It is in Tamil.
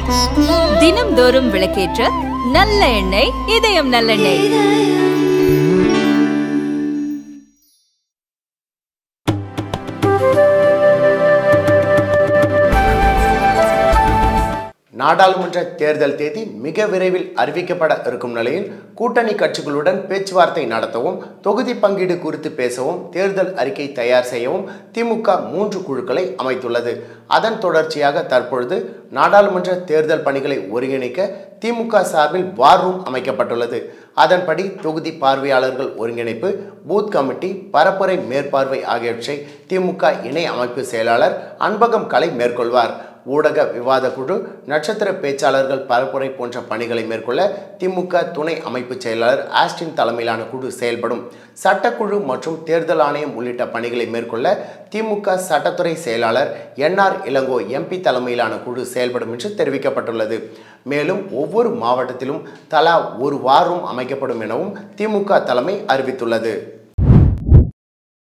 தினம்தோறும் விளக்கேற்ற நல்ல எண்ணெய் இதயம் நல்லெண்ணெய் நாடாளுமன்ற தேர்தல் தேதி மிக விரைவில் அறிவிக்கப்பட இருக்கும் நிலையில் கூட்டணி கட்சிகளுடன் பேச்சுவார்த்தை நடத்தவும் தொகுதி பங்கீடு குறித்து பேசவும் தேர்தல் அறிக்கை தயார் செய்யவும் திமுக மூன்று குழுக்களை அமைத்துள்ளது அதன் தொடர்ச்சியாக தற்பொழுது நாடாளுமன்ற தேர்தல் பணிகளை ஒருங்கிணைக்க திமுக சார்பில் வார் ரூம் அமைக்கப்பட்டுள்ளது அதன்படி தொகுதி பார்வையாளர்கள் ஒருங்கிணைப்பு பூத் கமிட்டி பரப்புரை மேற்பார்வை ஆகியவற்றை திமுக இணை அமைப்பு செயலாளர் அன்பகம் கலை மேற்கொள்வார் ஊடக விவாத குழு நட்சத்திர பேச்சாளர்கள் பரப்புரை போன்ற பணிகளை மேற்கொள்ள திமுக துணை அமைப்பு செயலாளர் ஆஸ்டின் தலைமையிலான குழு செயல்படும் சட்டக்குழு மற்றும் தேர்தல் ஆணையம் உள்ளிட்ட பணிகளை மேற்கொள்ள திமுக சட்டத்துறை செயலாளர் என்ஆர் இளங்கோ எம்பி தலைமையிலான குழு செயல்படும் என்று தெரிவிக்கப்பட்டுள்ளது மேலும் ஒவ்வொரு மாவட்டத்திலும் தலா ஒரு வாரம் அமைக்கப்படும் எனவும் திமுக தலைமை அறிவித்துள்ளது